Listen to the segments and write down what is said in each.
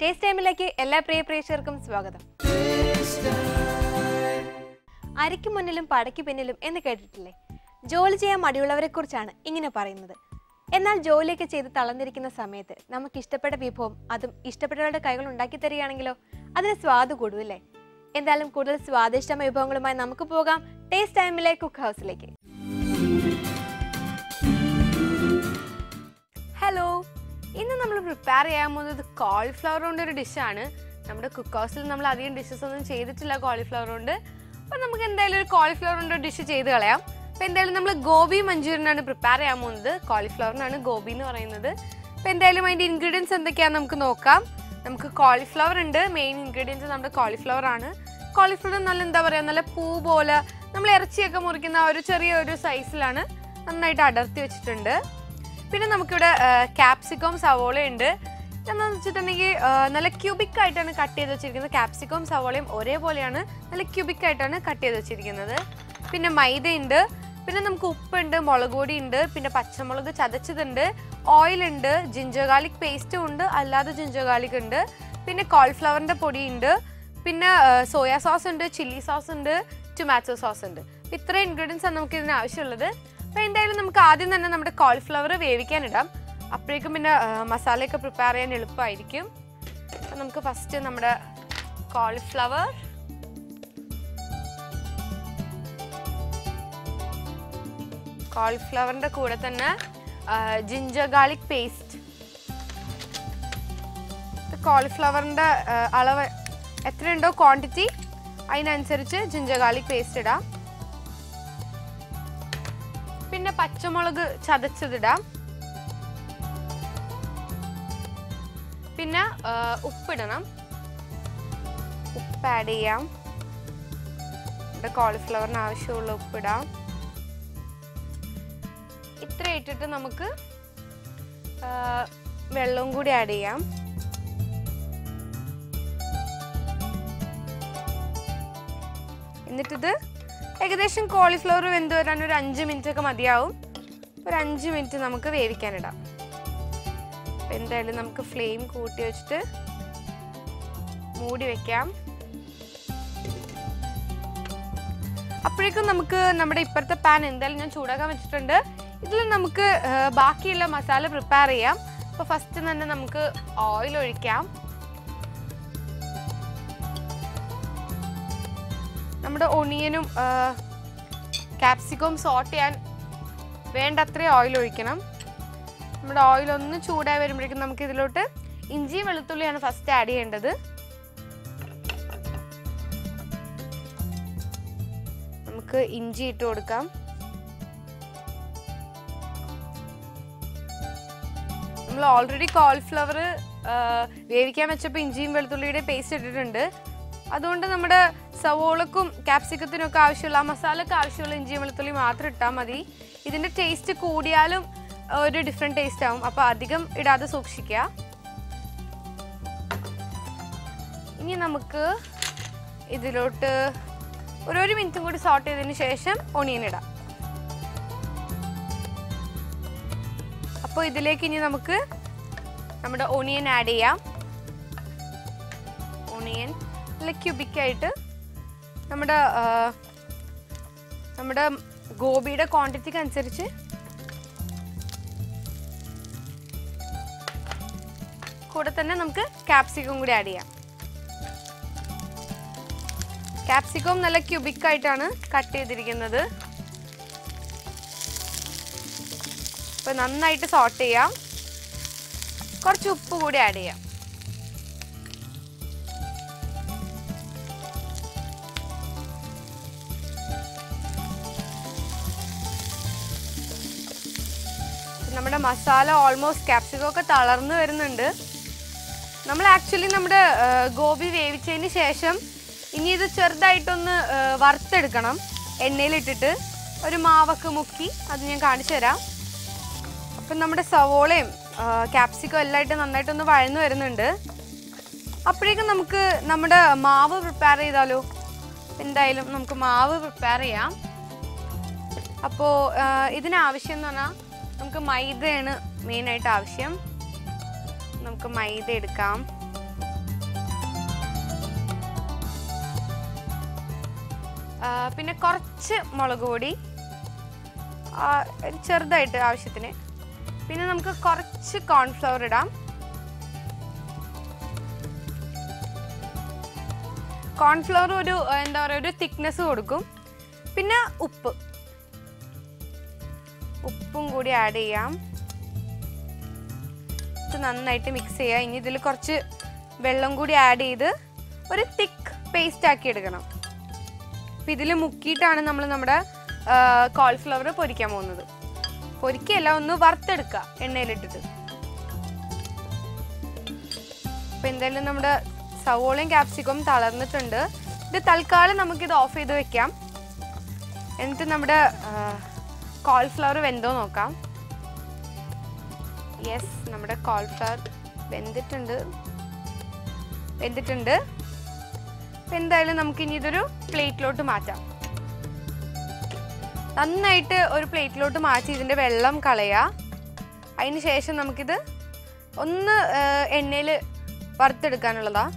Taste ടൈമിലേക്ക് എല്ലാ പ്രിയ പ്രേക്ഷകർക്കും സ്വാഗതം അരിക്ക് മുന്നിലും പടയ്ക്ക് പിന്നിലും എന്ന് കേട്ടിട്ടില്ലേ ജോലി ചെയ്യാൻ മടിയുള്ളവരെ കുറിച്ചാണ് ഇങ്ങനെ പറയുന്നത് എന്നാൽ ജോലിയൊക്കെ ചെയ്ത് തളർന്നിരിക്കുന്ന സമയത്ത് നമുക്ക് ഇഷ്ടപ്പെട്ട വിഭവം അതും ഇഷ്ടപ്പെട്ടവരുടെ കൈകൾ ഉണ്ടാക്കി തരികയാണെങ്കിലോ അതിന് സ്വാദ് കൂടുമല്ലേ എന്തായാലും കൂടുതൽ സ്വാദിഷ്ടമായ വിഭവങ്ങളുമായി നമുക്ക് പോകാം ടേസ്റ്റ് ടൈമിലെ കുക്ക് ഹൗസിലേക്ക് ഹലോ ഇന്ന് നമ്മൾ പ്രിപ്പയർ ചെയ്യാൻ പോകുന്നത് കോളിഫ്ലവർ കൊണ്ട് ഒരു ഡിഷാണ് നമ്മുടെ കുക്ക് ഹൗസിൽ നമ്മൾ അധികം ഡിഷസ് ഒന്നും ചെയ്തിട്ടില്ല കോളിഫ്ലവർ കൊണ്ട് അപ്പോൾ നമുക്ക് എന്തായാലും ഒരു കോളിഫ്ലവർ കൊണ്ട് ഡിഷ് ചെയ്ത് കളയാം അപ്പോൾ എന്തായാലും നമ്മൾ ഗോബി മഞ്ചൂരിയനാണ് പ്രിപ്പയർ ചെയ്യാൻ പോകുന്നത് കോളിഫ്ലവറിനാണ് ഗോബി എന്ന് പറയുന്നത് അപ്പോൾ എന്തായാലും അതിൻ്റെ ഇൻഗ്രീഡിയൻസ് എന്തൊക്കെയാണെന്ന് നമുക്ക് നോക്കാം നമുക്ക് കോളിഫ്ലവർ ഉണ്ട് മെയിൻ ഇൻഗ്രീഡിയൻസ് നമ്മുടെ കോളിഫ്ലവർ ആണ് കോളിഫ്ലവർ നല്ല എന്താ പറയുക നല്ല പൂ പോലെ നമ്മൾ ഇറച്ചിയൊക്കെ മുറിക്കുന്ന ആ ഒരു ചെറിയ ഒരു സൈസിലാണ് നന്നായിട്ട് അടർത്തി വെച്ചിട്ടുണ്ട് പിന്നെ നമുക്കിവിടെ ക്യാപ്സിക്കം സവോള ഉണ്ട് എന്താണെന്ന് വെച്ചിട്ടുണ്ടെങ്കിൽ ആ, നല്ല ക്യൂബിക് ആയിട്ടാണ് കട്ട് ചെയ്ത് വെച്ചിരിക്കുന്നത് ക്യാപ്സിക്കം സവോളയും ഒരേപോലെയാണ് നല്ല ക്യൂബിക് ആയിട്ടാണ് കട്ട് ചെയ്ത് വെച്ചിരിക്കുന്നത് പിന്നെ മൈദ ഉണ്ട് പിന്നെ നമുക്ക് ഉപ്പുണ്ട് മുളക് പൊടി ഉണ്ട് പിന്നെ പച്ചമുളക് ചതച്ചതുണ്ട് ഓയിൽ ഉണ്ട് ജിഞ്ചർ ഗാർലിക് പേസ്റ്റും ഉണ്ട് അല്ലാതെ ജിഞ്ചർ ഗാർലിക് ഉണ്ട് പിന്നെ കോളിഫ്ലവറിൻ്റെ പൊടി ഉണ്ട് പിന്നെ സോയാ സോസ് ഉണ്ട് ചില്ലി സോസ് ഉണ്ട് ടൊമാറ്റോ സോസ് ഉണ്ട് അപ്പൊ ഇത്രയും ഇൻഗ്രീഡിയൻസ് ആണ് നമുക്ക് ഇതിന് ആവശ്യമുള്ളത് അപ്പോൾ എന്തായാലും നമുക്ക് ആദ്യം തന്നെ നമ്മുടെ കോളിഫ്ലവർ വേവിക്കാനിടാം അപ്പോഴേക്കും പിന്നെ ആ, മസാലയൊക്കെ പ്രിപ്പയർ ചെയ്യാൻ എളുപ്പമായിരിക്കും അപ്പം നമുക്ക് ഫസ്റ്റ് നമ്മുടെ കോളിഫ്ലവർ കോളിഫ്ലവറിൻ്റെ കൂടെ തന്നെ ജിഞ്ചർ ഗാർലിക് പേസ്റ്റ് കോളിഫ്ലവറിൻ്റെ അളവ് എത്രയുണ്ടോ ക്വാണ്ടിറ്റി അതിനനുസരിച്ച് ജിഞ്ചർ ഗാർലിക് പേസ്റ്റ് ഇടാം പിന്നെ പച്ചമുളക് ചതച്ചതിടാം പിന്നെ ആ, ഉപ്പിടണം ഉപ്പ് ആഡ് ചെയ്യാം ഇവിടെ കോളിഫ്ലവറിന് ആവശ്യമുള്ള ഉപ്പിടാം ഇത്ര ഇട്ടിട്ട് നമുക്ക് ആ, വെള്ളവും കൂടി ആഡ് ചെയ്യാം എന്നിട്ടിത് ഏകദേശം കോളിഫ്ലവർ വെന്ത് വരാൻ ഒരു അഞ്ച് മിനിറ്റ് ഒക്കെ മതിയാവും ഒരു അഞ്ച് മിനിറ്റ് നമുക്ക് വേവിക്കാനിടാം അപ്പം എന്തായാലും നമുക്ക് ഫ്ലെയിം കൂട്ടി വെച്ചിട്ട് മൂടി വെക്കാം അപ്പോഴേക്കും നമുക്ക് നമ്മുടെ ഇപ്പുറത്തെ പാൻ എന്തായാലും ഞാൻ ചൂടാക്കാൻ വെച്ചിട്ടുണ്ട് ഇതിൽ നമുക്ക് ആ, ബാക്കിയുള്ള മസാല പ്രിപ്പയർ ചെയ്യാം അപ്പോൾ ഫസ്റ്റ് തന്നെ നമുക്ക് ഓയിൽ ഒഴിക്കാം നമ്മുടെ ഒണിയനും ക്യാപ്സിക്കവും സോട്ട് ചെയ്യാൻ വേണ്ടത്രയും ഓയിൽ ഒഴിക്കണം നമ്മുടെ ഓയിൽ ഒന്ന് ചൂടായി വരുമ്പോഴേക്കും നമുക്ക് ഇതിലോട്ട് ഇഞ്ചി വെളുത്തുള്ളിയാണ് ഫസ്റ്റ് ആഡ് ചെയ്യേണ്ടത് നമുക്ക് ഇഞ്ചി ഇട്ട് കൊടുക്കാം നമ്മൾ ഓൾറെഡി കോളിഫ്ലവർ വേവിക്കാൻ വെച്ചപ്പോൾ ഇഞ്ചിയും വെളുത്തുള്ളിയുടെ പേസ്റ്റ് ഇട്ടിട്ടുണ്ട് അതുകൊണ്ട് നമ്മുടെ സവോളക്കും ക്യാപ്സിക്കത്തിനും ഒക്കെ ആവശ്യമുള്ള ആ മസാലക്ക് ആവശ്യമുള്ള ഇഞ്ചിയും വെളുത്തുള്ളി മാത്രം ഇട്ടാൽ മതി ഇതിൻ്റെ ടേസ്റ്റ് കൂടിയാലും ആ, ഒരു ഡിഫറെൻറ്റ് ടേസ്റ്റ് ആവും അപ്പോൾ അധികം ഇടാതെ സൂക്ഷിക്കുക ഇനി നമുക്ക് ഇതിലോട്ട് ഒരു ഒരു മിനിറ്റും കൂടി സോട്ട് ചെയ്തതിന് ശേഷം ഒണിയൻ ഇടാം അപ്പോൾ ഇതിലേക്ക് ഇനി നമുക്ക് നമ്മുടെ ഒണിയൻ ആഡ് ചെയ്യാം ഒണിയൻ നല്ല ക്യൂബിക്കായിട്ട് നമ്മുടെ ആ, നമ്മുടെ ഗോപിയുടെ ക്വാണ്ടിറ്റിക്ക് അനുസരിച്ച് കൂടെ തന്നെ നമുക്ക് ക്യാപ്സിക്കം കൂടി ആഡ് ചെയ്യാം ക്യാപ്സിക്കം നല്ല ക്യൂബിക് ആയിട്ടാണ് കട്ട് ചെയ്തിരിക്കുന്നത് അപ്പൊ നന്നായിട്ട് സോട്ട് ചെയ്യാം കുറച്ച് ഉപ്പ് കൂടി ആഡ് ചെയ്യാം നമ്മുടെ മസാല ഓൾമോസ്റ്റ് ക്യാപ്സിക്കം ഒക്കെ തളർന്നു വരുന്നുണ്ട് നമ്മൾ ആക്ച്വലി നമ്മുടെ ആ, ഗോബി വേവിച്ചതിന് ശേഷം ഇനി ഇത് ചെറുതായിട്ടൊന്ന് ആ, വറുത്തെടുക്കണം എണ്ണയിലിട്ടിട്ട് ഒരു മാവൊക്കെ മുക്കി അത് ഞാൻ കാണിച്ചു തരാം അപ്പം നമ്മുടെ സവോളയും ക്യാപ്സിക്കം എല്ലായിട്ട് നന്നായിട്ടൊന്ന് വഴന്നു വരുന്നുണ്ട് അപ്പോഴേക്കും നമുക്ക് നമ്മുടെ മാവ് പ്രിപ്പയർ ചെയ്താലോ എന്തായാലും നമുക്ക് മാവ് പ്രിപ്പയർ ചെയ്യാം അപ്പോൾ ഇതിനാവശ്യം എന്ന് പറഞ്ഞാൽ നമുക്ക് മൈദയാണ് മെയിനായിട്ട് ആവശ്യം നമുക്ക് മൈദ എടുക്കാം ആ, പിന്നെ കുറച്ച് മുളക് പൊടി ആ, ഒരു ചെറുതായിട്ട് ആവശ്യത്തിന് പിന്നെ നമുക്ക് കുറച്ച് കോൺഫ്ലവർ ഇടാം കോൺഫ്ലവർ ഒരു ആ, എന്താ പറയുക ഒരു തിക്നെസ് കൊടുക്കും പിന്നെ ഉപ്പ് ഉപ്പും കൂടി ആഡ് ചെയ്യാം ഇത് നന്നായിട്ട് മിക്സ് ചെയ്യുക ഇനി ഇതിൽ കുറച്ച് വെള്ളം കൂടി ആഡ് ചെയ്ത് ഒരു തിക്ക് പേസ്റ്റ് ആക്കി എടുക്കണം അപ്പം ഇതിൽ മുക്കിയിട്ടാണ് നമ്മൾ നമ്മുടെ കോളിഫ്ലവർ പൊരിക്കാൻ പോകുന്നത് പൊരിക്കല്ല ഒന്ന് വറുത്തെടുക്കുക എണ്ണയിലിട്ടിട്ട് അപ്പം എന്തായാലും നമ്മുടെ സവോളയും ക്യാപ്സിക്കവും തളർന്നിട്ടുണ്ട് ഇത് തൽക്കാലം നമുക്കിത് ഓഫ് ചെയ്ത് വെക്കാം എന്നിട്ട് നമ്മുടെ കോളിഫ്ലവർ വെന്തോ നോക്കാം യെസ് നമ്മുടെ കോളിഫ്ലവർ വെന്തിട്ടുണ്ട് വെന്തിട്ടുണ്ട് അപ്പം എന്തായാലും നമുക്ക് ഇനി ഇതൊരു പ്ലേറ്റിലോട്ട് മാറ്റാം നന്നായിട്ട് ഒരു പ്ലേറ്റിലോട്ട് മാറ്റി ഇതിൻ്റെ വെള്ളം കളയുക അതിന് ശേഷം നമുക്കിത് ഒന്ന് എണ്ണയിൽ വറുത്തെടുക്കാനുള്ളതാ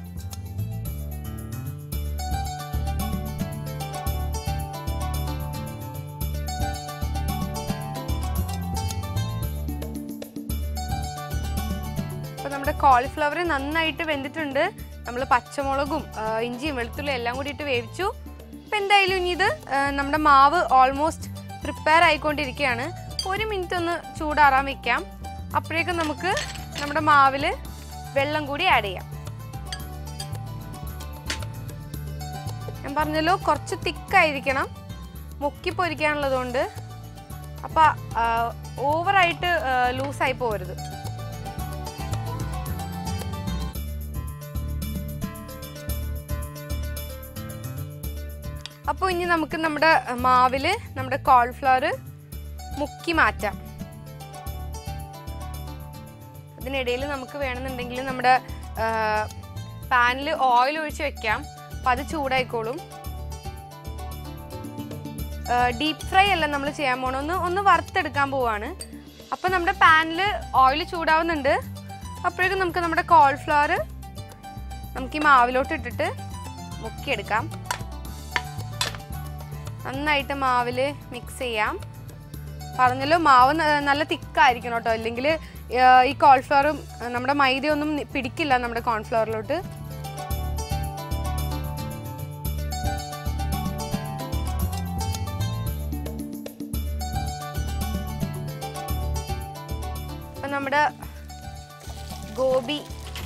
അപ്പോൾ നമ്മുടെ കോളിഫ്ലവർ നന്നായിട്ട് വെന്തിട്ടുണ്ട് നമ്മൾ പച്ചമുളകും ആ, ഇഞ്ചിയും വെളുത്തുള്ളിയും എല്ലാം കൂടി ഇട്ട് വേവിച്ചു അപ്പം എന്തായാലും ഇനി ഇത് ആ, നമ്മുടെ മാവ് ഓൾമോസ്റ്റ് പ്രിപ്പയർ ആയിക്കൊണ്ടിരിക്കുകയാണ് ഒരു മിനിറ്റ് ഒന്ന് ചൂടാറാൻ വെക്കാം അപ്പോഴേക്കും നമുക്ക് നമ്മുടെ മാവിൽ വെള്ളം കൂടി ആഡ് ചെയ്യാം ഞാൻ പറഞ്ഞല്ലോ കുറച്ച് തിക്കായിരിക്കണം മുക്കി പൊരിക്കാനുള്ളത് കൊണ്ട് അപ്പം ഓവറായിട്ട് ലൂസായി പോകരുത് അപ്പോൾ ഇനി നമുക്ക് നമ്മുടെ മാവിൽ നമ്മുടെ കോൾഫ്ലവർ മുക്കി മാറ്റാം അതിനിടയിൽ നമുക്ക് വേണമെന്നുണ്ടെങ്കിൽ നമ്മുടെ പാനിൽ ഓയിൽ ഒഴിച്ച് വെക്കാം അപ്പം അത് ചൂടായിക്കോളും ഡീപ്പ് ഫ്രൈ അല്ല നമ്മൾ ചെയ്യാൻ പോകണം ഒന്ന് ഒന്ന് വറുത്തെടുക്കാൻ പോവാണ് അപ്പം നമ്മുടെ പാനിൽ ഓയിൽ ചൂടാവുന്നുണ്ട് അപ്പോഴേക്കും നമുക്ക് നമ്മുടെ കോൾഫ്ലവർ നമുക്ക് ഈ മാവിലോട്ട് ഇട്ടിട്ട് മുക്കിയെടുക്കാം നന്നായിട്ട് മാവിൽ മിക്സ് ചെയ്യാം പറഞ്ഞല്ലോ മാവ് ന- നല്ല തിക്കായിരിക്കണം കേട്ടോ അല്ലെങ്കിൽ ഈ കോൺഫ്ലവറും നമ്മുടെ മൈദയൊന്നും നി- പിടിക്കില്ല നമ്മുടെ കോൺഫ്ലവറിലോട്ട് അപ്പം നമ്മുടെ ഗോബി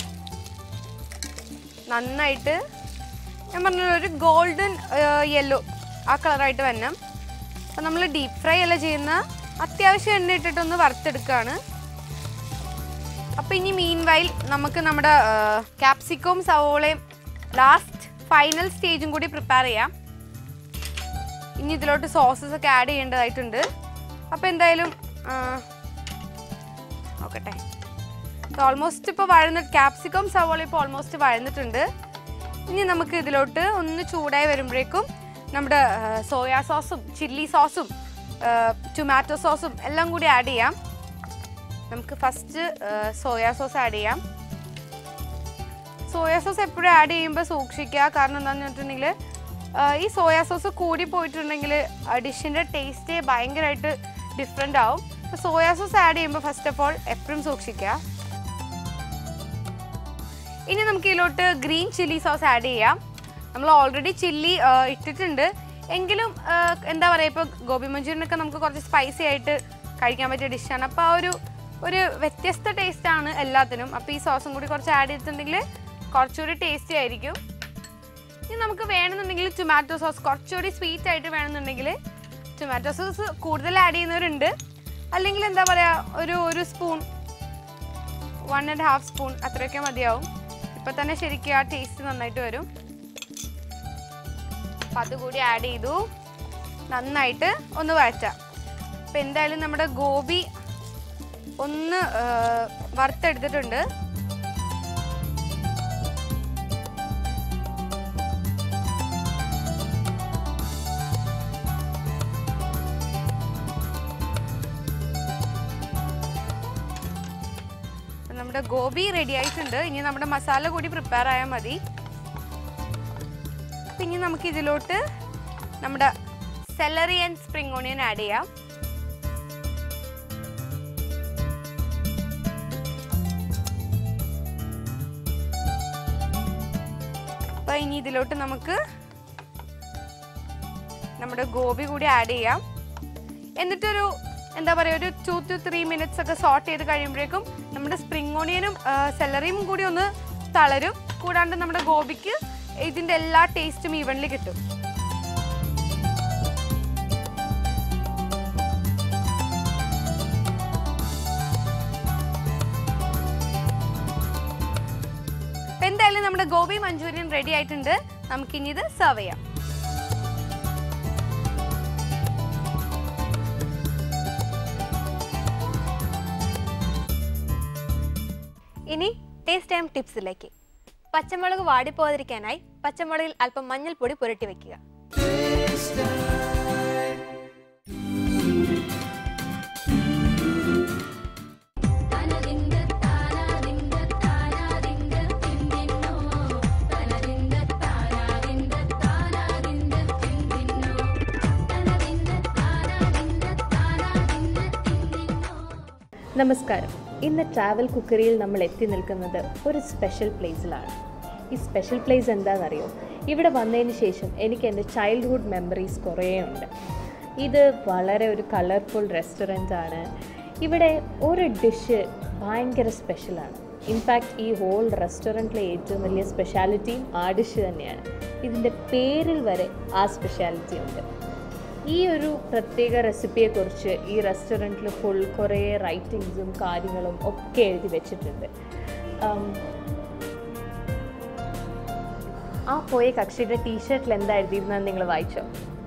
നന്നായിട്ട് ഞാൻ പറഞ്ഞ ഒരു ഗോൾഡൻ യെല്ലോ ആ കളറായിട്ട് വരണം അപ്പം നമ്മൾ ഡീപ്പ് ഫ്രൈ അല്ല ചെയ്യുന്ന അത്യാവശ്യം എണ്ണ ഇട്ടിട്ടൊന്ന് വറുത്തെടുക്കുകയാണ് അപ്പം ഇനി മീൻ വൈൽ നമുക്ക് നമ്മുടെ ക്യാപ്സിക്കവും സവോളയും ലാസ്റ്റ് ഫൈനൽ സ്റ്റേജും കൂടി പ്രിപ്പയർ ചെയ്യാം ഇനി ഇതിലോട്ട് സോസസ് ഒക്കെ ആഡ് ചെയ്യേണ്ടതായിട്ടുണ്ട് അപ്പം എന്തായാലും ആ, നോക്കട്ടെ ഓൾമോസ്റ്റ് ഇപ്പോൾ വഴന്ന് ക്യാപ്സിക്കം സവോള ഇപ്പോൾ ഓൾമോസ്റ്റ് വഴന്നിട്ടുണ്ട് ഇനി നമുക്ക് ഇതിലോട്ട് ഒന്ന് ചൂടായി വരുമ്പോഴേക്കും നമ്മുടെ സോയാ സോസും ചില്ലി സോസും ടൊമാറ്റോ സോസും എല്ലാം കൂടി ആഡ് ചെയ്യാം നമുക്ക് ഫസ്റ്റ് സോയാ സോസ് ആഡ് ചെയ്യാം സോയാ സോസ് എപ്പോഴും ആഡ് ചെയ്യുമ്പോൾ സൂക്ഷിക്കുക കാരണം എന്താണെന്ന് വെച്ചിട്ടുണ്ടെങ്കിൽ ഈ സോയാ സോസ് കൂടി പോയിട്ടുണ്ടെങ്കിൽ ഡിഷിൻ്റെ ടേസ്റ്റ് ഭയങ്കരമായിട്ട് ഡിഫറെൻ്റ് ആവും അപ്പോൾ സോയാ സോസ് ആഡ് ചെയ്യുമ്പോൾ ഫസ്റ്റ് ഓഫ് ഓൾ എപ്പോഴും സൂക്ഷിക്കുക ഇനി നമുക്ക് ഇതിലോട്ട് ഗ്രീൻ ചില്ലി സോസ് ആഡ് ചെയ്യാം നമ്മൾ ഓൾറെഡി ചില്ലി ഇട്ടിട്ടുണ്ട് എങ്കിലും ആ, എന്താ പറയുക ഇപ്പോൾ ഗോബി മഞ്ചൂരിയനൊക്കെ നമുക്ക് കുറച്ച് സ്പൈസി ആയിട്ട് കഴിക്കാൻ പറ്റിയ ഡിഷാണ് അപ്പോൾ ആ ഒരു ഒരു വ്യത്യസ്ത ടേസ്റ്റാണ് എല്ലാത്തിനും അപ്പോൾ ഈ സോസും കൂടി കുറച്ച് ആഡ് ചെയ്തിട്ടുണ്ടെങ്കിൽ കുറച്ചുകൂടി ടേസ്റ്റി ആയിരിക്കും ഇനി നമുക്ക് വേണമെന്നുണ്ടെങ്കിൽ ടൊമാറ്റോ സോസ് കുറച്ചുകൂടി സ്വീറ്റ് ആയിട്ട് വേണമെന്നുണ്ടെങ്കിൽ ടൊമാറ്റോ സോസ് കൂടുതൽ ആഡ് ചെയ്യുന്നവരുണ്ട് അല്ലെങ്കിൽ എന്താ പറയുക ഒരു ഒരു spoon one and half spoon അത്രയൊക്കെ മതിയാവും ഇപ്പം തന്നെ ശരിക്കും ആ ടേസ്റ്റ് നന്നായിട്ട് വരും അപ്പം അതുകൂടി ആഡ് ചെയ്തു നന്നായിട്ട് ഒന്ന് വഴറ്റാം അപ്പം എന്തായാലും നമ്മുടെ ഗോബി ഒന്ന് ആ, വറുത്തെടുത്തിട്ടുണ്ട് അപ്പം നമ്മുടെ ഗോബി റെഡി ആയിട്ടുണ്ട് ഇനി നമ്മുടെ മസാല കൂടി പ്രിപ്പയർ ആയാൽ മതി അപ്പം ഇനി നമുക്ക് ഇതിലോട്ട് നമ്മുടെ celery and spring onion add ചെയ്യാം അപ്പൊ ഇനി ഇതിലോട്ട് നമുക്ക് നമ്മുടെ ഗോബി കൂടി ആഡ് ചെയ്യാം എന്നിട്ടൊരു എന്താ പറയുക ഒരു ടു ടു ത്രീ മിനിറ്റ്സ് ഒക്കെ സോട്ട് ചെയ്ത് കഴിയുമ്പോഴേക്കും നമ്മുടെ സ്പ്രിംഗ് ഓണിയനും സെലറിയും കൂടി ഒന്ന് തളരും കൂടാണ്ട് നമ്മുടെ ഗോപിക്ക് ഇതിന്റെ എല്ലാ ടേസ്റ്റും ഈവൻലി കിട്ടും അപ്പൊ എന്തായാലും നമ്മുടെ ഗോബി മഞ്ചൂരിയൻ റെഡി ആയിട്ടുണ്ട് നമുക്കിനി ഇത് സെർവ് ചെയ്യാം ഇനി ടേസ്റ്റ് ടൈം ടിപ്സിലേക്ക് പച്ചമുളക് വാടിപ്പോകാതിരിക്കാനായി പച്ചമുളകിൽ അല്പം മഞ്ഞൾപ്പൊടി പുരട്ടി വെക്കുക നമസ്കാരം ഇന്ന് ട്രാവൽ കുക്കറിയിൽ നമ്മൾ എത്തി നിൽക്കുന്നത് ഒരു സ്പെഷ്യൽ പ്ലേസിലാണ് ഈ സ്പെഷ്യൽ പ്ലേസ് എന്താണെന്നറിയോ ഇവിടെ വന്നതിന് ശേഷം എനിക്ക് എൻ്റെ ചൈൽഡ്ഹുഡ് മെമ്മറീസ് കുറേ ഉണ്ട് ഇത് വളരെ ഒരു കളർഫുൾ റെസ്റ്റോറൻ്റ് ആണ് ഇവിടെ ഒരു ഡിഷ് ഭയങ്കര സ്പെഷ്യലാണ് ഇൻഫാക്റ്റ് ഈ ഹോൾ റെസ്റ്റോറൻറ്റിലെ ഏറ്റവും വലിയ സ്പെഷ്യാലിറ്റിയും ആ ഡിഷ് തന്നെയാണ് ഇതിൻ്റെ പേരിൽ വരെ ആ സ്പെഷ്യാലിറ്റി ഉണ്ട് ഈ ഒരു പ്രത്യേക റെസിപ്പിയെക്കുറിച്ച് ഈ റെസ്റ്റോറൻറ്റിൽ ഫുൾ കുറേ റൈറ്റിങ്സും കാര്യങ്ങളും ഒക്കെ എഴുതി വെച്ചിട്ടുണ്ട് ഉം, ആ പോയ കക്ഷിയുടെ ടീഷർട്ടിൽ എന്താ എഴുതിയിരുന്നത് നിങ്ങൾ വായിച്ചോ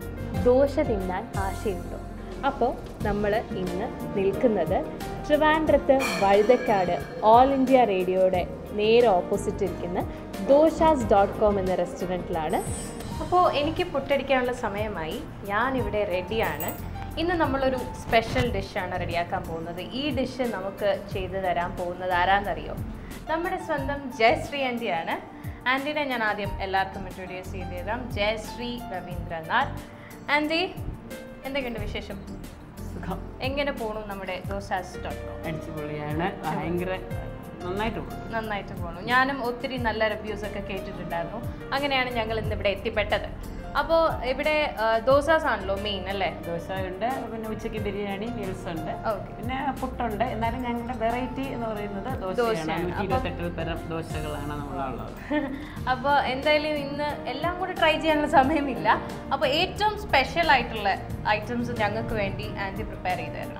ദോശ തിന്നാൻ ആശയുണ്ടോ അപ്പോൾ നമ്മൾ ഇന്ന് നിൽക്കുന്നത് ട്രിവാൻഡ്രത്ത് വഴുതക്കാട് ഓൾ ഇന്ത്യ റേഡിയോയുടെ നേരെ ഓപ്പോസിറ്റ് ഇരിക്കുന്ന ദോശാസ് ഡോട്ട് കോം എന്ന റെസ്റ്റോറൻറ്റിലാണ് അപ്പോൾ എനിക്ക് പുട്ടടിക്കാനുള്ള സമയമായി ഞാനിവിടെ റെഡിയാണ് ഇന്ന് നമ്മളൊരു സ്പെഷ്യൽ ഡിഷാണ് റെഡിയാക്കാൻ പോകുന്നത് ഈ ഡിഷ് നമുക്ക് ചെയ്തു തരാൻ പോകുന്നത് ആരാന്നറിയോ നമ്മുടെ സ്വന്തം ജയശ്രീ ആൻറ്റിയാണ് ആൻറ്റിനെ ഞാൻ ആദ്യം എല്ലാവർക്കും ഇൻട്രൊഡ്യൂസ് ചെയ്ത് തരാം ജയശ്രീ രവീന്ദ്രനാഥ് ആൻറ്റി എന്തൊക്കെയുണ്ട് വിശേഷം സുഖം എങ്ങനെ പോണു നമ്മുടെ ദോശാസ് ഡോട്ട് കോം അടിച്ചുപൊളിയാണ് ഭയങ്കര നന്നായിട്ട് പോകും നന്നായിട്ട് പോണു ഞാനും ഒത്തിരി നല്ല റിവ്യൂസ് ഒക്കെ കേട്ടിട്ടുണ്ടായിരുന്നു അങ്ങനെയാണ് ഞങ്ങൾ ഇന്ന് ഇവിടെ എത്തിപ്പെട്ടത് അപ്പോൾ ഇവിടെ ദോസാസ് ആണല്ലോ മെയിൻ അല്ലേ ദോശ ഉണ്ട് പിന്നെ ഉച്ചയ്ക്ക് ബിരിയാണി മീൽസ് ഉണ്ട് ഓക്കെ പിന്നെ പുട്ടുണ്ട് എന്നാലും ഞങ്ങളുടെ വെറൈറ്റി എന്ന് പറയുന്നത് ദോശയാണ് നൂറ്റി ഇരുപത്തെട്ട് തരം ദോശകളാണ് നമ്മളുള്ളത് അപ്പോൾ എന്തായാലും ഇന്ന് എല്ലാം കൂടി ട്രൈ ചെയ്യാനുള്ള സമയമില്ല അപ്പോൾ ഏറ്റവും സ്പെഷ്യൽ ആയിട്ടുള്ള ഐറ്റംസ് ഞങ്ങൾക്ക് വേണ്ടി ആൻറ്റി പ്രിപ്പയർ ചെയ്ത് തരണം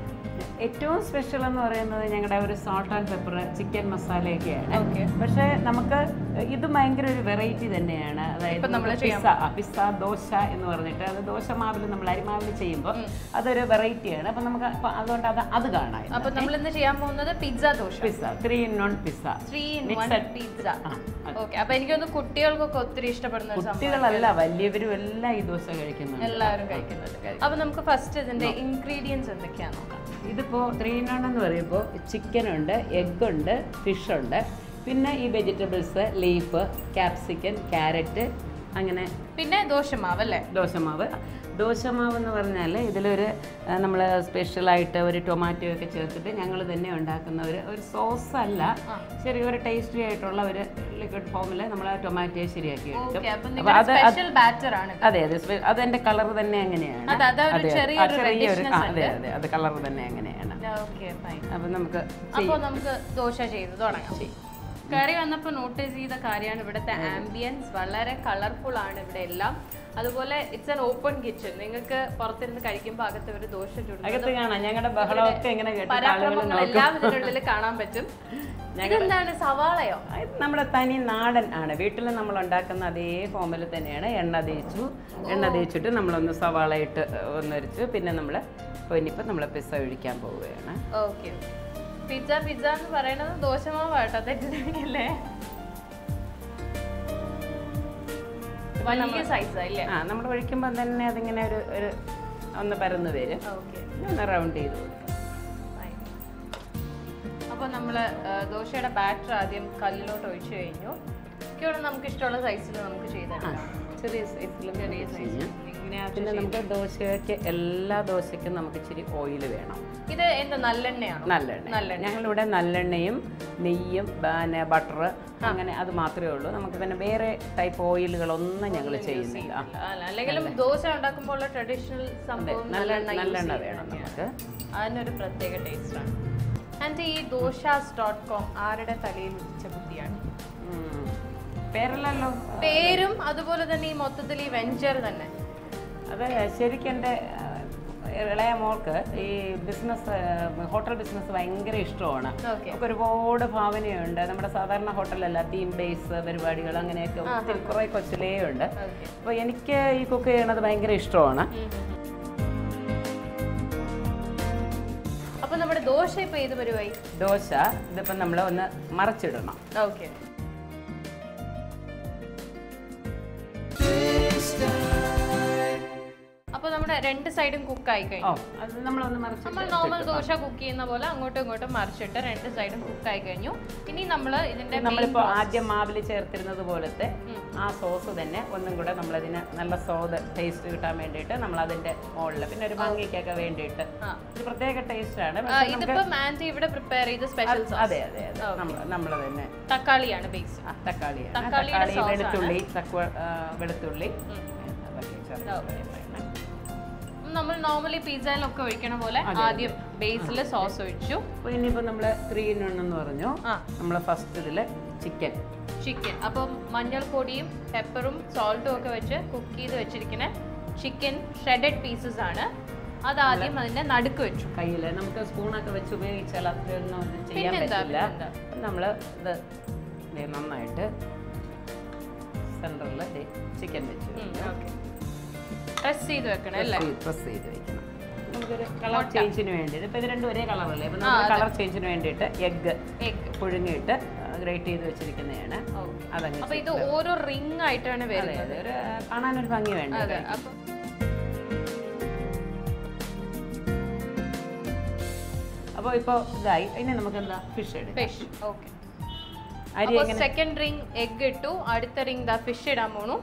ഏറ്റവും സ്പെഷ്യൽ എന്ന് പറയുന്നത് ഞങ്ങളുടെ ഒരു സോൾട്ട് ആൻഡ് പെപ്പർ ചിക്കൻ മസാലയൊക്കെയാണ് ഓക്കെ പക്ഷേ നമുക്ക് ഇത് ഭയങ്കര ഒരു വെറൈറ്റി തന്നെയാണ് അതായത് ഇപ്പം നമ്മള് നമുക്ക് പിസ്സ ആ, പിസ്സ ദോശ എന്ന് പറഞ്ഞിട്ട് അത് ദോശ മാവിൽ നമ്മൾ അരിമാവിൽ ചെയ്യുമ്പോൾ അതൊരു വെറൈറ്റിയാണ് അപ്പം നമുക്ക് അപ്പൊ അതുകൊണ്ട് അത് അത് കാണാം അപ്പോൾ നമ്മൾ ഇന്ന് ചെയ്യാൻ പോകുന്നത് pizza dosa pizza three in one pizza three in one Mixed. Pizza ആ, അതെ. ഓക്കെ അപ്പോൾ എനിക്കൊന്ന് കുട്ടികൾക്കൊക്കെ ഒത്തിരി ഇഷ്ടപ്പെടുന്ന ഒരു സംഭവം കുട്ടികളല്ല വലിയവരും എല്ലാം ഈ ദോശ കഴിക്കുന്നുണ്ട് എല്ലാവരും കഴിക്കുന്നത് അപ്പോൾ നമുക്ക് ഫസ്റ്റ് ഇതിന്റെ ഇൻഗ്രീഡിയൻസ് എന്തൊക്കെയാണെന്ന് നോക്കാം ഇതിപ്പോ ത്രീ ഇൻ വൺ എന്ന് പറയുമ്പോൾ ചിക്കൻ ഉണ്ട് എഗ് ഉണ്ട് ഫിഷ് ഉണ്ട് പിന്നെ ഈ വെജിറ്റബിൾസ് ലീഫ് ക്യാപ്സിക്കൻ ക്യാരറ്റ് അങ്ങനെ പിന്നെ ദോശമാവ് അല്ലേ ദോശമാവ് ദോശമാവ് എന്ന് പറഞ്ഞാൽ ഇതിലൊരു നമ്മൾ സ്പെഷ്യലായിട്ട് ഒരു ടൊമാറ്റോ ഒക്കെ ചേർത്തിട്ട് ഞങ്ങൾ തന്നെ ഉണ്ടാക്കുന്ന ഒരു ഒരു സോസ് അല്ല ചെറിയൊരു ടേസ്റ്റി ആയിട്ടുള്ള ഒരു ലിക്വിഡ് ഫോമിൽ നമ്മൾ ആ ടൊമാറ്റോ ശരിയാക്കി എടുക്കും ഓക്കെ അപ്പൊ അപ്പൊ നിങ്ങളുടെ അത് അത് സ്പെഷ്യൽ ബാറ്റർ ആണ് അതെ അതെ സ്പെ- അതെന്റെ കളർ തന്നെ അങ്ങനെയാണ് അതെ, അതൊരു അതെ, ചെറിയൊരു ആ, ചെറിയൊരു redishness ആ, അതെ അതെ അത് കളർ തന്നെ അങ്ങനെയാണ് ഓക്കെ ഫൈൻ അപ്പൊ നമുക്ക് അപ്പോൾ നമുക്ക് ദോശ ചെയ്ത് തുടങ്ങാം കയറി വന്നപ്പോൾ നോട്ടീസ് ചെയ്ത കാര്യമാണ് ഇവിടുത്തെ ആംബിയൻസ് വളരെ കളർഫുൾ ആണ് ഇവിടെ എല്ലാം അതുപോലെ ഇറ്റ്സ് ആൻ ഓപ്പൺ കിച്ചൺ നിങ്ങൾക്ക് പുറത്തിരുന്ന് കഴിക്കുമ്പോൾ അകത്ത് ഒരു ദോശ ചുടുന്നത് അകത്ത് കാണാം ഞങ്ങളുടെ ബഹളമൊക്കെ എങ്ങനെ കേട്ടിട്ട് ആളുകൾ പരാക്രമങ്ങൾ നോക്കും എല്ലാം ഇതിനുള്ളിൽ കാണാൻ പറ്റും ഇതെന്താണ് സവാളയോ ഇത് നമ്മുടെ തനി നാടൻ ആണ് വീട്ടിൽ നമ്മൾ ഉണ്ടാക്കുന്ന അതേ ഫോമിൽ തന്നെയാണ് എണ്ണ തേച്ചു എണ്ണ തേച്ചിട്ട് നമ്മളൊന്ന് സവാള ഇട്ട് ഒന്നരിച്ച് പിന്നെ നമ്മൾ ഇനിയിപ്പോൾ നമ്മൾ പിസ്സ ഒഴിക്കാൻ പോവുകയാണ് ഓക്കെ പിസ്സ പിസ്സ എന്ന് പറയുന്നത് ദോശമാവാട്ടോ തെറ്റിദ്ധരിക്കല്ലേ വലിയ സൈസ് അല്ലേ ആ നമ്മൾ ഒഴിക്കുമ്പോൾ തന്നെ അതിങ്ങനെ ഒരു ഒരു ഒന്ന് പരന്ന് വരും ഓക്കെ ഒന്ന് റൗണ്ട് ചെയ്ത് കൊടുക്കാം അപ്പോൾ നമ്മൾ ദോശയുടെ ബാറ്റർ ആദ്യം കല്ലിലോട്ട് ഒഴിച്ചു കഴിഞ്ഞു ഇവിടെ നമുക്ക് ഇഷ്ടമുള്ള സൈസിൽ നമുക്ക് ചെയ്തെടുക്കാം ചെറിയ സൈസിലും ചെറിയ സൈസിൽ എങ്ങനെയാ പിന്നെ നമുക്ക് ദോശയ്ക്ക് എല്ലാ ദോശയ്ക്കും നമുക്ക് ഇച്ചിരി ഓയിൽ വേണം ഇത് എന്താ നല്ലെണ്ണയാണോ നല്ലെണ്ണ നല്ലെണ്ണ. ഞങ്ങളിവിടെ നല്ലെണ്ണയും നെയ്യും പിന്നെ ബട്ടർ അങ്ങനെ അത് മാത്രമേ ഉള്ളൂ നമുക്ക് പിന്നെ വേറെ ടൈപ്പ് ഓയിലുകളൊന്നും ഞങ്ങൾ ചെയ്യുന്നില്ല ആ. അല്ല, അല്ലെങ്കിലും ദോശ ഉണ്ടാക്കുമ്പോൾ ഉള്ള ട്രഡീഷണൽ സംഭവം നല്ല നല്ലെണ്ണ use നല്ലെണ്ണ ചെയ്യുന്നത് വേണം തന്നെയാണ്. നമുക്ക് അതിനൊരു പ്രത്യേക ടേസ്റ്റ് ആണ് ആൻഡ് ഈ ദോശാസ് ഡോട്ട് കോം ആരുടെ തലയിൽ ഉദിച്ച ബുദ്ധിയാണ് ഉം. പേരല്ലല്ലോ പേരും അതുപോലെ തന്നെ ഈ മൊത്തത്തിൽ ഈ വെഞ്ചർ തന്നെ അത് ശരിക്കും എൻ്റെ ആ, ഇളയ മോൾക്ക് ഈ ബിസിനസ് ഹോട്ടൽ ബിസിനസ് ഭയങ്കര ഇഷ്ടമാണ് ഓക്കെ ഒക്കെ ഒരുപാട് ഭാവനയുണ്ട് നമ്മുടെ സാധാരണ ഹോട്ടലല്ല തീം ബേസ് പരിപാടികൾ അങ്ങനെയൊക്കെ ഒത്തിരി കുറേ കൊച്ചിലേ ഉണ്ട് ഓക്കെ അപ്പോൾ എനിക്ക് ഈ കുക്ക് ചെയ്യണത് ഭയങ്കര ഇഷ്ടമാണ് അപ്പൊ നമ്മുടെ ദോശ ഇപ്പൊ ഏത് പരിവായി ദോശ ഇതിപ്പം നമ്മൾ ഒന്ന് മറച്ചിടണം ഓക്കെ അപ്പൊ നമ്മുടെ രണ്ട് സൈഡും കുക്ക് ആയി ഓ കഴിഞ്ഞു അത് നമ്മളൊന്ന് മറിച്ചിട്ട് നമ്മൾ നോർമൽ ദോശ കുക്ക് ചെയ്യുന്ന പോലെ അങ്ങോട്ടും ഇങ്ങോട്ടും മറിച്ചിട്ട് രണ്ട് സൈഡും കുക്ക് ആയി കഴിഞ്ഞു ഇനി നമ്മൾ ഇതിന്റെ main നമ്മളിപ്പോൾ process- ആദ്യം മാവിൽ ചേർത്തിരുന്നത് പോലത്തെ ആ സോസ് തന്നെ ഒന്നും കൂടെ നമ്മളതിന് നല്ല സ്വാദ് ടേസ്റ്റ് കിട്ടാൻ വേണ്ടിയിട്ട് നമ്മൾ അതിന്റെ മുകളിൽ പിന്നെ ഒരു ഭംഗിക്കൊക്കെ വേണ്ടിയിട്ട് ആ. ഒരു പ്രത്യേക ടേസ്റ്റാണ് ആ, ഇതിപ്പോ മാൻറ്റി ഇവിടെ പ്രിപ്പയർ ചെയ്ത സ്പെഷ്യൽ അതെ അതെ അതെ നമ്മൾ നമ്മൾ തന്നെ തക്കാളിയാണ് ബേസ് ആ, തക്കാളിയാണ് തക്കാളിയുടെ തക്കാളി sauce ആണ്. വെളുത്തുള്ളി തക്വ ആ, വെളുത്തുള്ളി അതൊക്കെ ചേർത്ത് നമ്മൾ നോർമലി പിസ്സയിലൊക്കെ ഒഴിക്കണ പോലെ ആദ്യം ബേസിൽ സോസ് ഒഴിച്ചു അപ്പോൾ ഇനിയിപ്പോൾ നമ്മൾ ത്രീ ഇൻ വൺ എന്ന് പറഞ്ഞു ആ നമ്മൾ ഫസ്റ്റ് ഇതിൽ ചിക്കൻ ചിക്കൻ അപ്പം മഞ്ഞൾപ്പൊടിയും പെപ്പറും സോൾട്ടും ഒക്കെ വെച്ച് കുക്ക് ചെയ്ത് വെച്ചിരിക്കുന്ന ചിക്കൻ ഷ്രെഡഡ് പീസസ് ആണ് അതാദ്യം അതിന്റെ നടുക്ക് വെച്ചു കയ്യിൽ നമുക്ക് സ്പൂണൊക്കെ വെച്ച് ഉപയോഗിച്ചാൽ അത്രയൊന്നും ഒന്നും ചെയ്യാൻ പിന്നെന്താ, പറ്റില്ല പിന്നെന്താ? നമ്മൾ ഇത് ദേ നന്നായിട്ട് സെൻറ്ററിൽ ചിക്കൻ വെച്ച് ഓക്കെ പ്രസ് ചെയ്ത് വെക്കണം അല്ലേ പ്രസ് ചെയ്ത് വെക്കണം നമുക്കൊരു കളർ ചേഞ്ചിന് വേണ്ടിയിട്ട് ഇപ്പോൾ ഇത് രണ്ടും ഒരേ കളറല്ലേ അപ്പോൾ നമുക്ക് കളർ ചേഞ്ചിന് വേണ്ടിയിട്ട് എഗ്ഗ് എഗ് പുഴുങ്ങിയിട്ട് ഗ്രേറ്റ് ചെയ്ത് വെച്ചിരിക്കുന്നതാണ് ഓക്കെ അതങ്ങ് അപ്പൊ ഇത് ഓരോ റിംഗ് ആയിട്ടാണ് അതെ വരുന്നത് അതെ ഒരു കാണാനൊരു ഭംഗി വേണ്ടേ അതെ അപ്പൊ അപ്പോൾ ഇപ്പോൾ ഇതായി ഇനി നമുക്ക് എന്താ ഫിഷ് എടുക്കാം ഫിഷ് ഓക്കെ അരി അപ്പൊ എങ്ങനെ സെക്കൻഡ് റിംഗ് എഗ് ഇട്ടു അടുത്ത റിംഗ് ദാ ഫിഷ് ഇടാൻ പോണു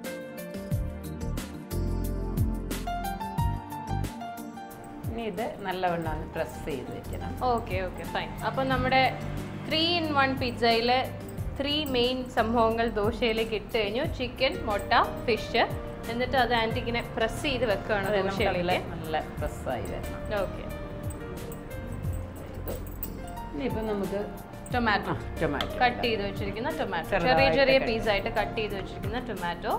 ഇനി ഇത് നല്ലവണ്ണം ഒന്ന് പ്രസ് ചെയ്ത് വെക്കണം ഓക്കെ ഓക്കെ ഫൈൻ അപ്പോൾ നമ്മുടെ ത്രീ ഇൻ വൺ പിസ്സയിലെ ത്രീ മെയിൻ സംഭവങ്ങൾ ദോശയിലേക്ക് ഇട്ട് കഴിഞ്ഞു ചിക്കൻ മുട്ട ഫിഷ് എന്നിട്ട് അത് ആൻറ്റി ഇങ്ങനെ പ്രസ് ചെയ്ത് വെക്കുകയാണ് അതെ നമുക്കതിൽ ദോശയിലേക്ക് നല്ല പ്രസ്സായി വരണം ഓക്കെ ഇനിയിപ്പോൾ നമുക്ക് ടൊമാറ്റോ ടൊമാറ്റോ കട്ട് ചെയ്ത് വെച്ചിരിക്കുന്ന ടൊമാറ്റോ ചെറിയ ചെറുതായിട്ട് ചെറിയ cut പീസ് ആയിട്ട് കട്ട് ചെയ്ത് വെച്ചിരിക്കുന്ന ടൊമാറ്റോ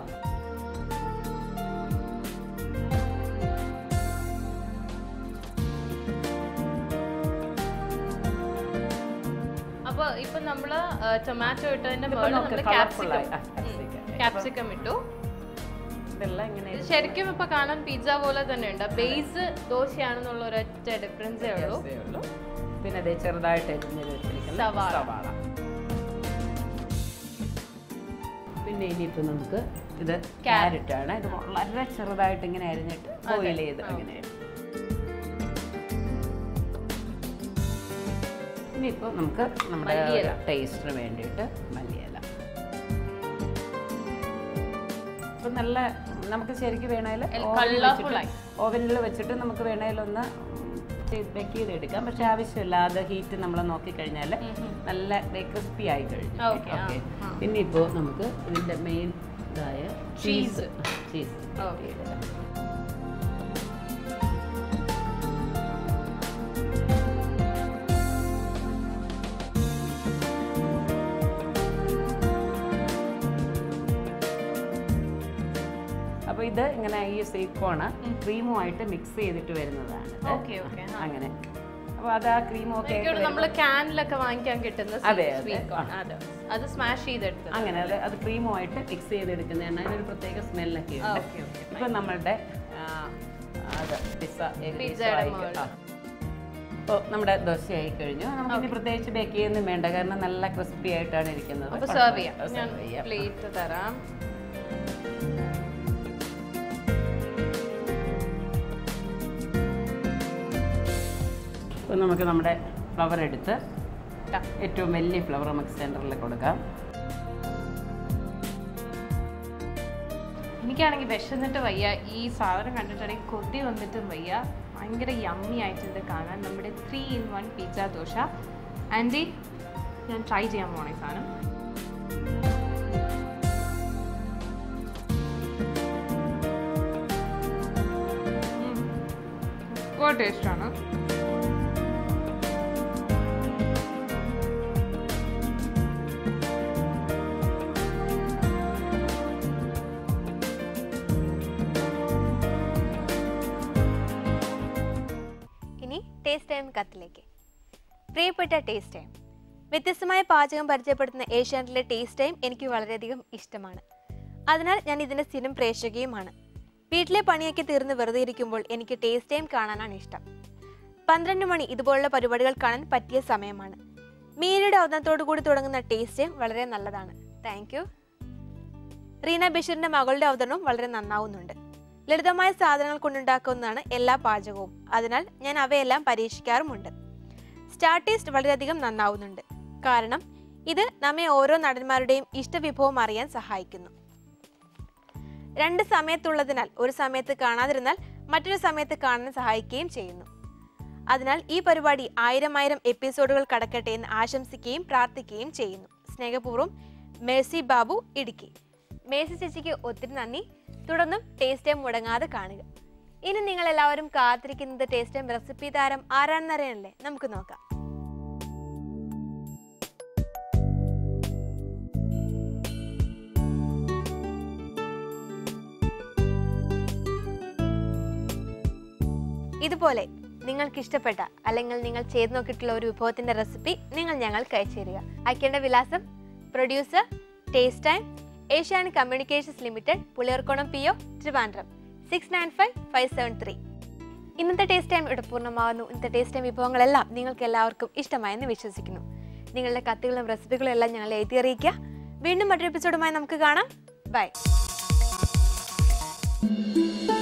അപ്പൊ ഇപ്പൊ നമ്മള് ടൊമാറ്റോ ഇട്ടതിന്റെ മുകളിൽ നോക്ക് നമ്മൾ colourful ആയി. ക്യാപ്സിക്കം ആ, capsicum. ക്യാപ്സിക്കം ഇട്ടു ഇതെല്ലാം ഇങ്ങനെ ഇത് ശരിക്കും ഇപ്പൊ കാണാൻ പിസ്സ പോലെ തന്നെ ഉണ്ട് ബേസ് ദോശയാണെന്നുള്ള ഒരൊറ്റ ഡിഫറൻസേ ഉള്ളൂ വ്യത്യാസമേ ഉള്ളൂ പിന്നെ ഇത് ചെറുതായിട്ട് എരിഞ്ഞത് വെച്ചിരിക്കുന്ന സവാള. സവാള പിന്നെ ഇനിയിപ്പോൾ നമുക്ക് ഇത് ക്യാരറ്റ് ആണ് ഇത് വളരെ ചെറുതായിട്ട് ഇങ്ങനെ അരിഞ്ഞിട്ട് ബോയിൽ ചെയ്ത് അങ്ങനെ ഇനിയിപ്പോൾ നമുക്ക് നമ്മുടെ മല്ലിയില. ടേസ്റ്റിന് വേണ്ടിയിട്ട് മല്ലിയില ഇപ്പം നല്ല നമുക്ക് ശരിക്കും വേണേൽ colourful ആയി. ഓവനിൽ വെച്ചിട്ട് നമുക്ക് വേണേലൊന്ന് ബേക്ക് ചെയ്തെടുക്കാം പക്ഷെ ആവശ്യമില്ല അത് ഹീറ്റ് നമ്മൾ നോക്കിക്കഴിഞ്ഞാൽ നല്ല ക്രിസ്പി ആയി കഴിഞ്ഞു Okay, ആ, ഓക്കെ ആ. പിന്നെ ഇപ്പോൾ നമുക്ക് ഇതിൻ്റെ മെയിൻ ഇതായ ചീസ് ചീസ് Okay. അപ്പോൾ ഇത് ഇങ്ങനെ ഈ സീക്കോണ് ക്രീമുമായിട്ട് മിക്സ് ചെയ്തിട്ട് വരുന്നതാണ് ഇത്. ഓക്കെ ഓക്കെ അങ്ങനെ അപ്പോൾ അത് ആ ക്രീമും ഒക്കെ ആയിട്ട് എനിക്കോട് നമ്മള് ക്യാനിലൊക്കെ വാങ്ങിക്കാൻ കിട്ടുന്ന അതെ, അതെ. സ്വീറ്റ് കോൺ അത് അത് സ്മാഷ് ചെയ്തെടുത്തത് അങ്ങനെ അത് അത് ക്രീമുമായിട്ട് മിക്സ് ചെയ്തെടുക്കുന്നതാണ് അതിനൊരു പ്രത്യേക സ്മെല്ലൊക്കെ ഉണ്ട് ഓക്കെ ഓക്കെ ഇപ്പം നമ്മളുടെ ആ, അത് പിസ്സ പിസ്സയുടെ മുകളിൽ. അപ്പോൾ നമ്മുടെ ദോശയായി കഴിഞ്ഞു നമുക്ക് ഇനി പ്രത്യേകിച്ച് ബേക്ക് ചെയ്യുന്നതും വേണ്ട കാരണം നല്ല ക്രിസ്പി ആയിട്ടാണ് ഇരിക്കുന്നത് അപ്പൊ സെർവ് ചെയ്യാം അത് ഞാൻ serve ചെയ്യാം. പ്ലേറ്റ് തരാം അപ്പോൾ നമുക്ക് നമ്മുടെ ഫ്ലവർ എടുത്ത് ടാ. ഏറ്റവും വലിയ ഫ്ലവർ നമുക്ക് സെൻറ്ററിൽ കൊടുക്കാം എനിക്കാണെങ്കിൽ വിശന്നിട്ട് വയ്യ ഈ സാധനം കണ്ടിട്ടാണെങ്കിൽ കൊതി വന്നിട്ടും വയ്യ ഭയങ്കര യമ്മി ആയിട്ടുണ്ട് കാണാൻ നമ്മുടെ three in one pizza dosa aunty ഞാൻ ട്രൈ ചെയ്യാൻ പോണേ സാധനം ടേസ്റ്റാണ് ഇനി ടേസ്റ്റ് ടൈം കത്തിലേക്ക് പ്രിയപ്പെട്ട ടേസ്റ്റ് ടൈം വ്യത്യസ്തമായ പാചകം പരിചയപ്പെടുത്തുന്ന ഏഷ്യാനെറ്റിലെ ടേസ്റ്റ് ടൈം എനിക്ക് വളരെയധികം ഇഷ്ടമാണ് അതിനാൽ ഞാൻ ഇതിൻ്റെ സ്ഥിരം പ്രേക്ഷകയുമാണ് വീട്ടിലെ പണിയൊക്കെ തീർന്ന് വെറുതെ ഇരിക്കുമ്പോൾ എനിക്ക് ടേസ്റ്റ് ടൈം കാണാനാണ് ഇഷ്ടം പന്ത്രണ്ട് മണി ഇതുപോലുള്ള പരിപാടികൾ കാണാൻ പറ്റിയ സമയമാണ് മീനയുടെ അവതരണത്തോടു കൂടി തുടങ്ങുന്ന ടേസ്റ്റ് ടൈം വളരെ നല്ലതാണ് താങ്ക് യു റീന ബഷീറിന്റെ മകളുടെ അവതരണവും വളരെ നന്നാവുന്നുണ്ട് ലളിതമായ സാധനങ്ങൾ കൊണ്ടുണ്ടാക്കുന്നതാണ് എല്ലാ പാചകവും അതിനാൽ ഞാൻ അവയെല്ലാം പരീക്ഷിക്കാറുമുണ്ട് സ്റ്റാർ ടേസ്റ്റ് വളരെയധികം നന്നാവുന്നുണ്ട് കാരണം ഇത് നമ്മെ ഓരോ നടന്മാരുടെയും ഇഷ്ടവിഭവം അറിയാൻ സഹായിക്കുന്നു രണ്ട് സമയത്തുള്ളതിനാൽ ഒരു സമയത്ത് കാണാതിരുന്നാൽ മറ്റൊരു സമയത്ത് കാണാൻ സഹായിക്കുകയും ചെയ്യുന്നു അതിനാൽ ഈ പരിപാടി ആയിരം ആയിരം എപ്പിസോഡുകൾ കടക്കട്ടെ എന്ന് ആശംസിക്കുകയും പ്രാർത്ഥിക്കുകയും ചെയ്യുന്നു സ്നേഹപൂർവ്വം മേഴ്സി ബാബു ഇടുക്കി മേഴ്സി ചേച്ചിക്ക് ഒത്തിരി നന്ദി തുടർന്നും ടേസ്റ്റ് ടൈം മുടങ്ങാതെ കാണുക ഇനി നിങ്ങൾ എല്ലാവരും കാത്തിരിക്കുന്നത് ടേസ്റ്റ് ടൈം റെസിപ്പി താരം ആരാണെന്നറിയാനല്ലേ നമുക്ക് നോക്കാം ഇതുപോലെ നിങ്ങൾക്ക് ഇഷ്ടപ്പെട്ട അല്ലെങ്കിൽ നിങ്ങൾ ചെയ്തു നോക്കിയിട്ടുള്ള ഒരു വിഭവത്തിന്റെ റെസിപ്പി നിങ്ങൾ ഞങ്ങൾക്ക് അയച്ചു തരിക അയക്കേണ്ട വിലാസം producer taste time Asian communications limited Puliyarakonam P O Trivandrum six nine five five seven three ഇന്നത്തെ ടേസ്റ്റ് ടൈം ഇവിടെ പൂർണ്ണമാകുന്നു ഇന്നത്തെ ടേസ്റ്റ് ടൈം വിഭവങ്ങളെല്ലാം നിങ്ങൾക്ക് എല്ലാവർക്കും ഇഷ്ടമായെന്ന് വിശ്വസിക്കുന്നു നിങ്ങളുടെ കത്തുകളും റെസിപ്പികളും എല്ലാം ഞങ്ങൾ എഴുതി അറിയിക്കുക വീണ്ടും മറ്റൊരു എപ്പിസോഡുമായി നമുക്ക് കാണാം ബൈ